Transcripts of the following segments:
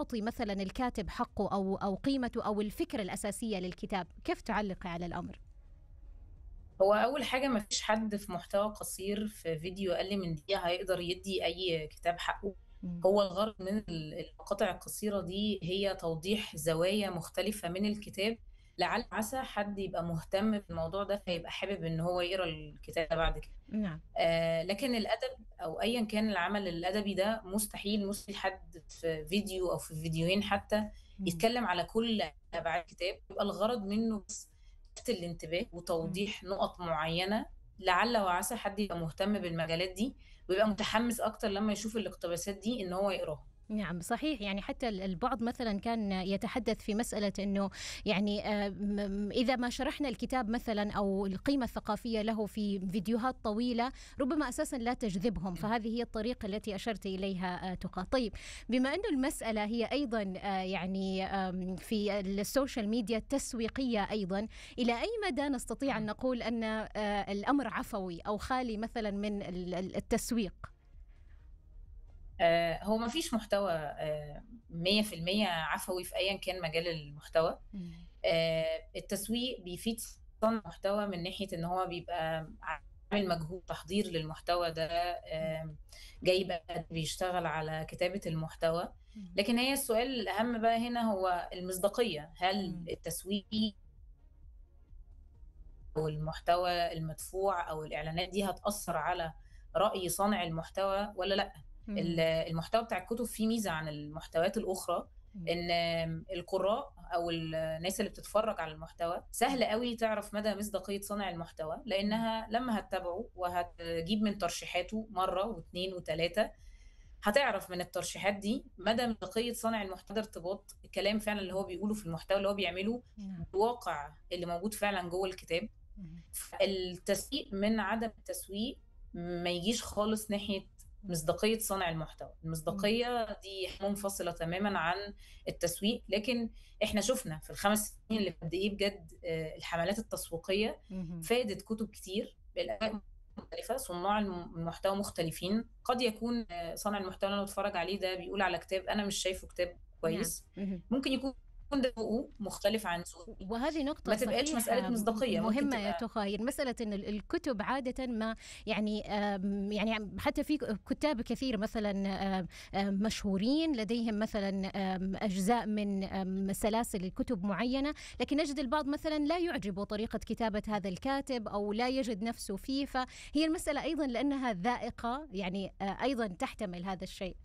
يعطي مثلا الكاتب حقه او او قيمته او الفكره الاساسيه للكتاب كيف تعلقي على الامر هو اول حاجه ما فيش حد في محتوى قصير في فيديو اقل من دقيقه هيقدر يدي اي كتاب حقه هو الغرض من المقاطع القصيره دي هي توضيح زوايا مختلفه من الكتاب لعل عسى حد يبقى مهتم بالموضوع ده فيبقى حابب ان هو يقرا الكتاب ده بعد كده نعم آه لكن الادب او ايا كان العمل الادبي ده مستحيل مستحيل حد في فيديو او في فيديوهين حتى يتكلم على كل ابعاد الكتاب يبقى الغرض منه بس لفت الانتباه وتوضيح نقط معينه لعل وعسى حد يبقى مهتم بالمجالات دي ويبقى متحمس اكتر لما يشوف الاقتباسات دي ان هو يقراها نعم صحيح يعني حتى البعض مثلا كان يتحدث في مسألة أنه يعني آه، م- إذا ما شرحنا الكتاب مثلا أو القيمة الثقافية له في فيديوهات طويلة ربما أساسا لا تجذبهم فهذه هي الطريقة التي أشرت إليها آه، تقى طيب بما أنه المسألة هي أيضا آه، يعني آم، في السوشيال ميديا تسويقية أيضا إلى أي مدى نستطيع أن نقول أن آه، الأمر عفوي أو خالي مثلا من ال- ال- التسويق آه هو ما فيش محتوى آه 100% عفوي في ايا كان مجال المحتوى آه التسويق بيفيد صانع محتوى من ناحيه ان هو بيبقى عامل مجهود تحضير للمحتوى ده آه جاي بقى بيشتغل على كتابه المحتوى لكن هي السؤال الاهم بقى هنا هو المصداقيه هل مم. التسويق او المحتوى المدفوع او الاعلانات دي هتاثر على راي صانع المحتوى ولا لا ال- المحتوى بتاع الكتب فيه ميزه عن المحتويات الاخرى ان القراء او الناس اللي بتتفرج على المحتوى سهل قوي تعرف مدى مصداقيه صانع المحتوى لانها لما هتتابعه وهتجيب من ترشيحاته مره واثنين وثلاثه هتعرف من الترشيحات دي مدى مصداقيه صانع المحتوى ارتباط الكلام فعلا اللي هو بيقوله في المحتوى اللي هو بيعمله نعم. الواقع اللي موجود فعلا جوه الكتاب التسويق من عدم التسويق ما يجيش خالص ناحيه مصداقيه صانع المحتوى المصداقيه دي منفصله تماما عن التسويق لكن احنا شفنا في الخمس سنين اللي قد ايه بجد آه، الحملات التسويقيه مهم. فادت كتب كتير بالأداء مختلفة صناع الم- المحتوى مختلفين قد يكون آه، صانع المحتوى اللي انا بتفرج عليه ده بيقول على كتاب انا مش شايفه كتاب كويس مهم. ممكن يكون ده ذوقه مختلف عن ذوقي وهذه نقطة ما تبقاش صحيحة مسألة مصداقية، ممكن مهمة يا تبقى- تخاير مسألة أن ال- الكتب عادة ما يعني آم، يعني حتى في كتاب كثير مثلا آم، آم، مشهورين لديهم مثلا آم، أجزاء من آم، سلاسل كتب معينة لكن نجد البعض مثلا لا يعجبه طريقة كتابة هذا الكاتب أو لا يجد نفسه فيه فهي المسألة أيضا لأنها ذائقة يعني آه، أيضا تحتمل هذا الشيء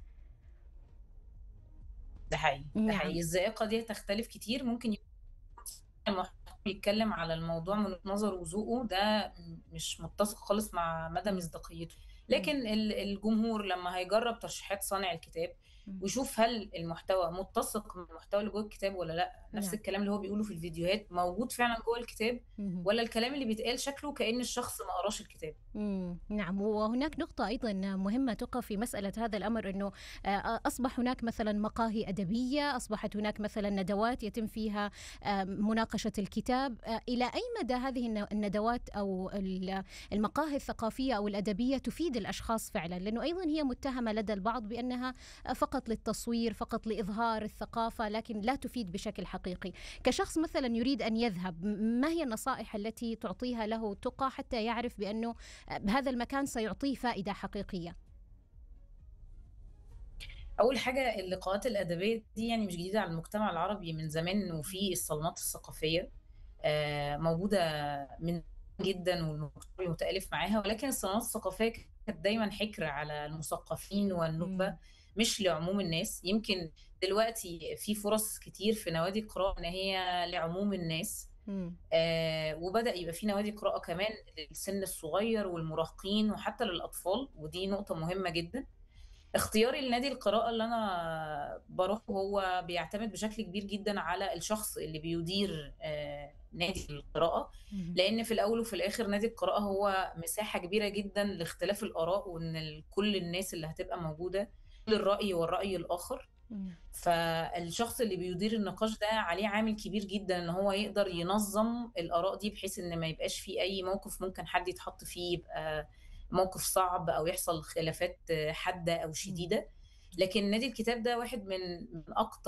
ده حقيقي ده نعم. حقيقي الذائقة دي تختلف كتير ممكن يكون المحتوى بيتكلم على الموضوع من وجهة نظره وذوقه ده مش متسق خالص مع مدى مصداقيته لكن ال- الجمهور لما هيجرب ترشيحات صانع الكتاب مم. ويشوف هل المحتوى متسق مع المحتوى اللي جوه الكتاب ولا لا نفس نعم. الكلام اللي هو بيقوله في الفيديوهات موجود فعلا جوه الكتاب مهم. ولا الكلام اللي بيتقال شكله كأن الشخص ما قراش الكتاب مم، نعم وهناك نقطة أيضا مهمة تقى في مسألة هذا الأمر أنه آه، أصبح هناك مثلا مقاهي أدبية أصبحت هناك مثلا ندوات يتم فيها آه، مناقشة الكتاب آه، إلى أي مدى هذه الن- الندوات أو ال- المقاهي الثقافية أو الأدبية تفيد الأشخاص فعلا لأنه أيضا هي متهمة لدى البعض بأنها آه، فقط للتصوير فقط لإظهار الثقافة لكن لا تفيد بشكل حقيقي كشخص مثلا يريد أن يذهب م- ما هي النصائح التي تعطيها له تقى حتى يعرف بأنه هذا المكان سيعطيه فائدة حقيقية اول حاجه اللقاءات الادبيه دي يعني مش جديده على المجتمع العربي من زمان وفي الصالونات الثقافيه آه، موجوده من جدا والمجتمع متالف معاها ولكن الصالونات الثقافيه كانت دايما حكر على المثقفين والنخبه مم. مش لعموم الناس يمكن دلوقتي في فرص كتير في نوادي القراءه ان هي لعموم الناس مم. آه وبدأ يبقى في نوادي قراءة كمان للسن الصغير والمراهقين وحتى للأطفال ودي نقطة مهمة جدا اختياري لنادي القراءة اللي أنا بروح هو بيعتمد بشكل كبير جدا على الشخص اللي بيدير آه نادي القراءة مم. لأن في الأول وفي الآخر نادي القراءة هو مساحة كبيرة جدا لاختلاف الآراء وإن ال- كل الناس اللي هتبقى موجودة كل الرأي والرأي الآخر مم. فالشخص اللي بيدير النقاش ده عليه عامل كبير جدا ان هو يقدر ينظم الاراء دي بحيث ان ما يبقاش في اي موقف ممكن حد يتحط فيه يبقى موقف صعب او يحصل خلافات حاده او شديده لكن نادي الكتاب ده واحد من من اكتر